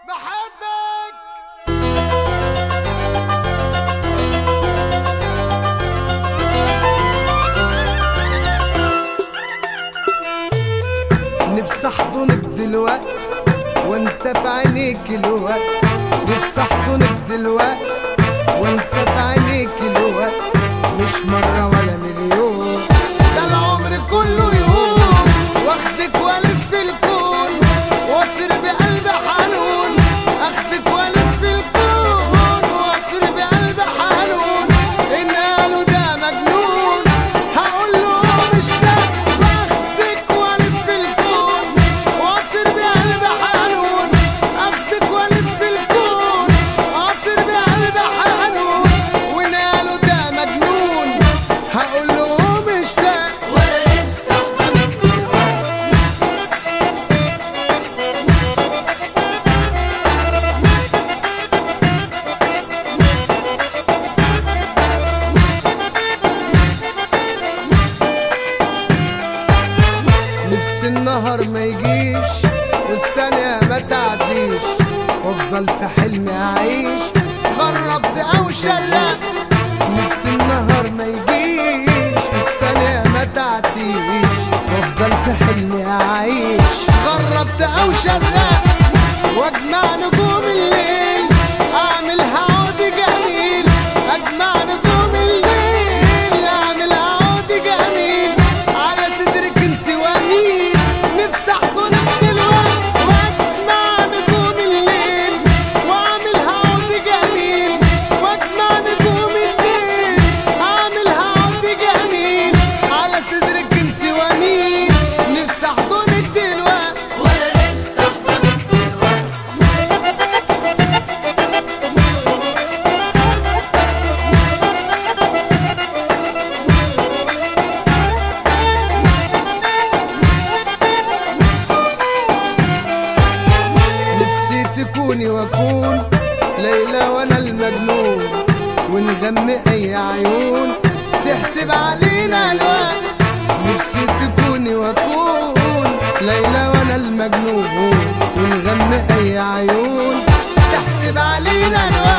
بحبك نفسي احضنك دلوقت وانسى في عينيك الوقت نفسي احضنك دلوقت وانسى في عينيك الوقت مش مرة ولا مليون ده العمر كله يوم واخدك والف الكون واطير بقلب حنون اخدك والف الكون واطير بقلب حنون ان قالوا ده مجنون هقول له مش ده واخدك والف الكون واطير بقلب حنون اخدك والف الكون واطير بقلب حنون وان قالوا ده مجنون هقول له مش ده ولا نفسي احضنك دلوقتي نفس النهر ما يجيش والثانية ما تعديش وافضل في حلمي اعيش غربت او شرقت نفس النهر ما يجيش والثانية ما تعديش وافضل في حلمي اعيش غربت او شرقت واجمع نجوم الليل اعملها عود جميل اجمع نجوم الليل اعملها عود جميل على صدرك انت ومين نفسي احضنك دلوقتي واجمع نجوم الليل واعملها عود جميل واجمع نجوم الليل اعملها عود جميل على صدرك انت ومين نفسي احضنك دلوقتي ولا نفسي احضنك دلوقتي نفسي تكوني واكون ليلى وانا المجنون ونغمي اي عيون تحسب علينا الوقت نفسي تكوني واكون ليلى وانا المجنون ونغمي اي عيون تحسب علينا الوقت